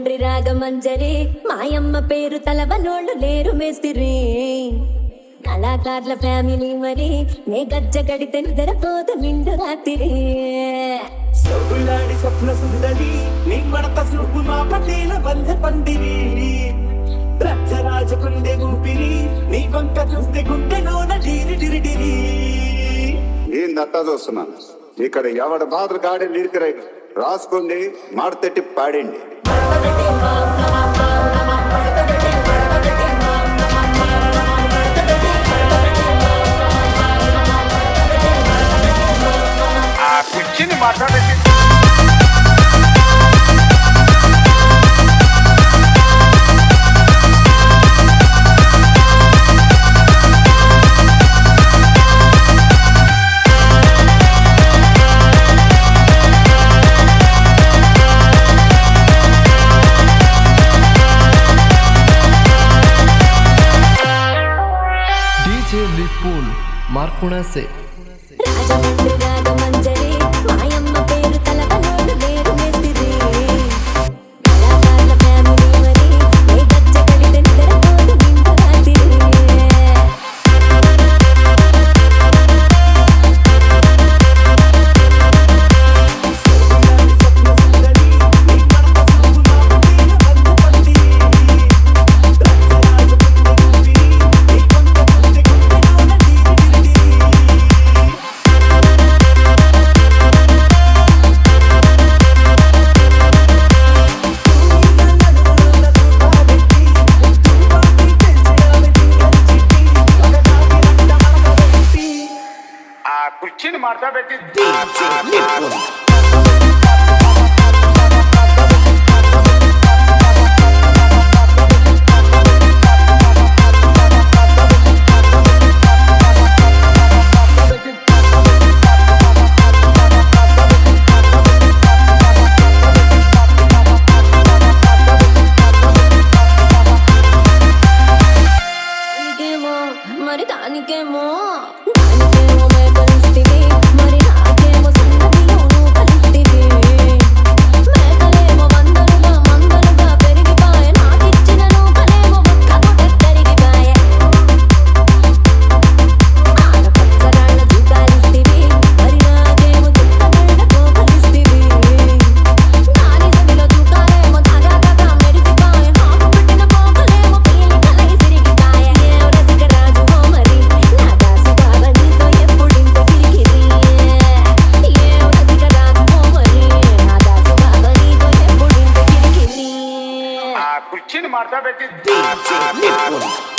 రాజమండ్రి రాగమంజరి మాయమ్మ పేరు తలవనోళ్ళు లేరు మేస్తిరి కళాకారుల ఫ్యామిలీ మరి నే గజ్జ గడితే నిద్రపోదు నిండు రాత్రి సొగులాడి స్వప్న సుందరి నీ మడత సుబ్బు మా పటేల బంధ పందిరి రచ్చరాజకుండే ఊపిరి నీ వంక చూస్తే గుండెలోన డిరి డిరి డిరి ఏందట్టా చూస్తున్నాను ఇక్కడ ఎవడ బాధలు గాడి లిరికిరై రాసుకోండి మాడతెట్టి పాడండి ఆ కుర్చీని మాట్లాడేసి DJ Lipul Marpunase Rajahmundry Ragamanjari మాయమ్మ పేరు తలవనోళ్ళు లేరు మేస్తిరి కళాకారుల ఫ్యామిలీ మరి నే గజ్జ గడితే నిద్రపోదు నిండు రాత్రి ఆ కుర్చీని మాట్లాడేసి దానికేమో మరి దానికేమో దానికేమో మేకలిస్తివి మరి నాకేమో సంగతిలో నువ్వు కలిస్తివి మేకలేమో వందలుగా మందలుగా పెరిగిపాయే నాకిచ్చిన నూకలేమో ఒక్క పూట కరిగిపాయే ఆడపచ్చరాళ్ళ జూకాలిస్తివి మరి నాకేమో చుట్టగళ్ళ కోకలిస్తివి నా నిజమిలో జూకాలేమో తాగాక మెరిసిపాయే నాకు పెట్టిన పోకలేమో పీలి కలై సిరిగిపాయే ఏ రసిక రాజు ఓ మరి నా దాసు బాబా నీతో ఎప్పుడింత కిరికిరి ఏ రసిక రాజు ఓ మరి నా దాసు బాబా నీతో ఎప్పుడింత కిరికిరి ఆ కుర్చీని మాట్లాడేసి